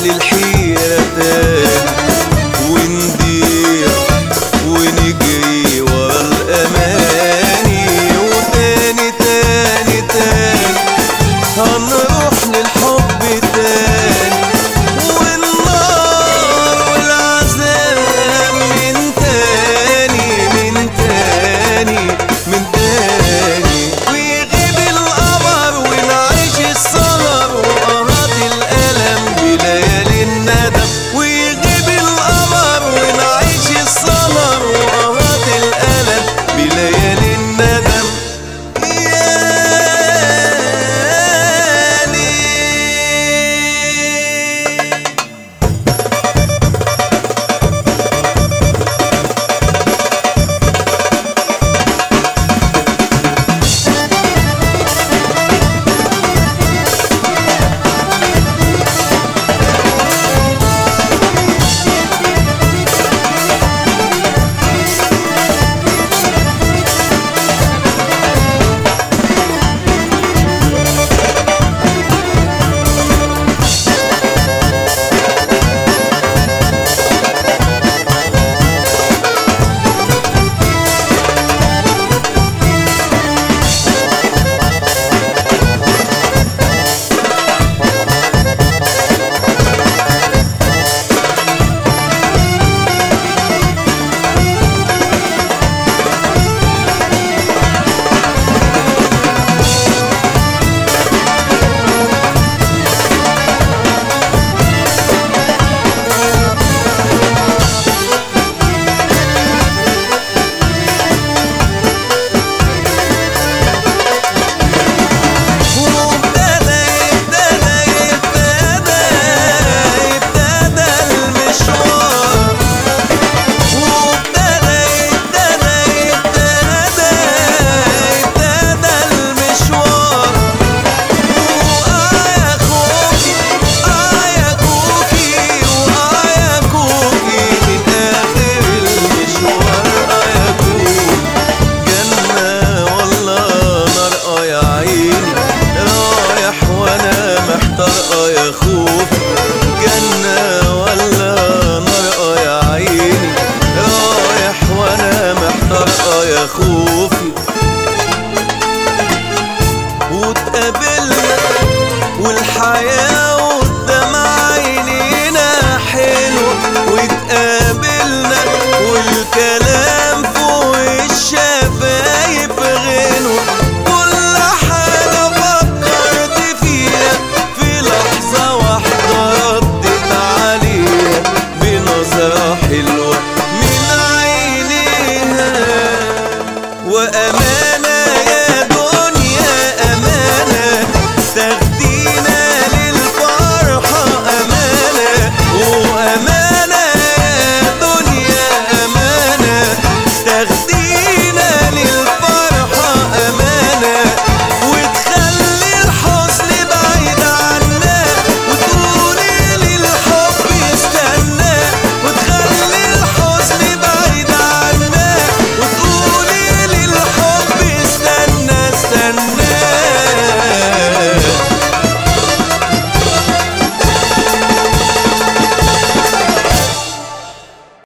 للحيرة تاني وندير ونجري ورا الأماني وتاني تاني تاني هنروح للحب تاني والنار والعذاب من تاني من تاني من تاني ويغيب القمر ونعيش السهر وقهرات الألم بليالي الندم ويغيب القمر ونعيش السهر وقهرات الألم بليالي الندم يالي وابتدى ابتدى ابتدى ابتدى المشوار وابتدى ابتدى ابتدى ابتدى المشوار وآه يا خوكي آه يا كوكي وآه يا كوكي من آخر المشوار آه يا كوكي جنة والله نار اه يا عيني رايح وانا محتار اه يا خوف جنة